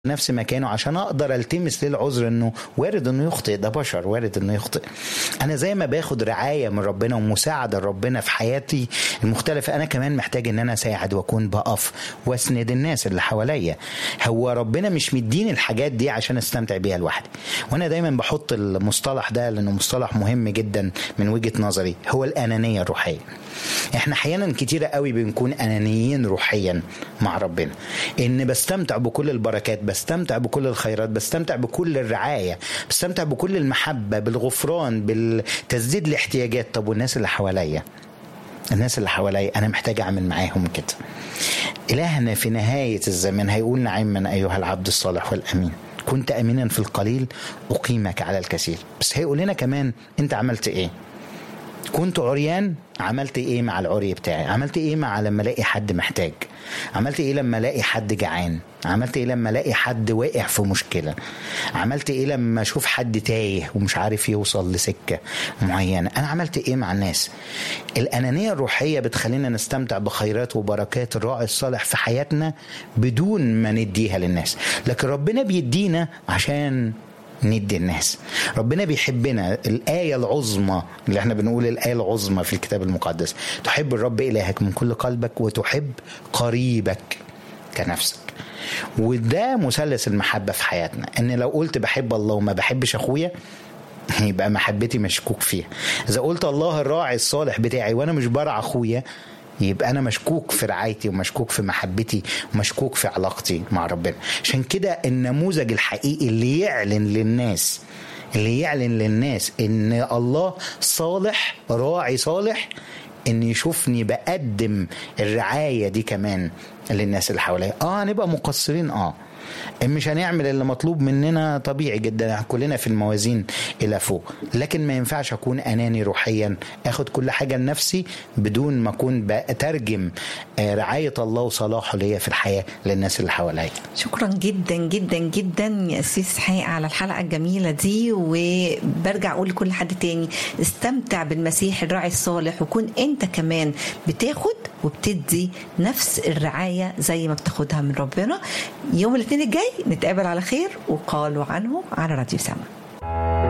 نفس مكانه عشان اقدر التمس ليه العذر انه وارد انه يخطئ ده بشر وارد انه يخطئ انا زي ما باخد رعايه من ربنا ومساعده ربنا في حياتي المختلفه انا كمان محتاج ان انا اساعد واكون بقف واسند الناس اللي حواليا هو ربنا مش مديني الحاجات دي عشان استمتع بيها لوحدي وانا دايما بحط المصطلح ده لانه مصطلح مهم جدا من وجهه نظري هو الانانيه الروحيه احنا احيانا كتيره قوي بنكون انانيين روحيا مع ربنا ان بستمتع بكل البركات بستمتع بكل الخيرات بستمتع بكل الرعايه بستمتع بكل المحبه بالغفران بالتسديد الاحتياجات طب والناس اللي حواليا الناس اللي حواليا انا محتاج اعمل معاهم كده الهنا في نهايه الزمان هيقول نعما ايها العبد الصالح والامين كنت امينا في القليل اقيمك على الكثير بس هيقول لنا كمان انت عملت ايه كنت عريان عملت ايه مع العري بتاعي عملت ايه مع لما الاقي حد محتاج عملت ايه لما الاقي حد جعان عملت ايه لما الاقي حد واقع في مشكله عملت ايه لما اشوف حد تايه ومش عارف يوصل لسكه معينه انا عملت ايه مع الناس الانانيه الروحيه بتخلينا نستمتع بخيرات وبركات الراعي الصالح في حياتنا بدون ما نديها للناس لكن ربنا بيدينا عشان ندي الناس ربنا بيحبنا الآية العظمى اللي احنا بنقول الآية العظمى في الكتاب المقدس تحب الرب إلهك من كل قلبك وتحب قريبك كنفسك وده مثلث المحبة في حياتنا ان لو قلت بحب الله وما بحبش اخويا يبقى محبتي مشكوك فيها اذا قلت الله الراعي الصالح بتاعي وانا مش برع اخويا يبقى انا مشكوك في رعايتي ومشكوك في محبتي ومشكوك في علاقتي مع ربنا عشان كده النموذج الحقيقي اللي يعلن للناس اللي يعلن للناس ان الله صالح راعي صالح ان يشوفني بقدم الرعايه دي كمان للناس اللي حواليا اه هنبقى مقصرين اه مش هنعمل اللي مطلوب مننا طبيعي جدا كلنا في الموازين الى فوق لكن ما ينفعش اكون اناني روحيا اخد كل حاجه لنفسي بدون ما اكون بترجم رعايه الله وصلاحه ليا في الحياه للناس اللي حواليا شكرا جدا جدا جدا يا اسيس حقيقة على الحلقه الجميله دي وبرجع اقول لكل حد تاني استمتع بالمسيح الراعي الصالح وكون انت كمان بتاخد وبتدي نفس الرعايه زي ما بتاخدها من ربنا يوم الاثنين الجاي نتقابل على خير وقالوا عنه على راديو سما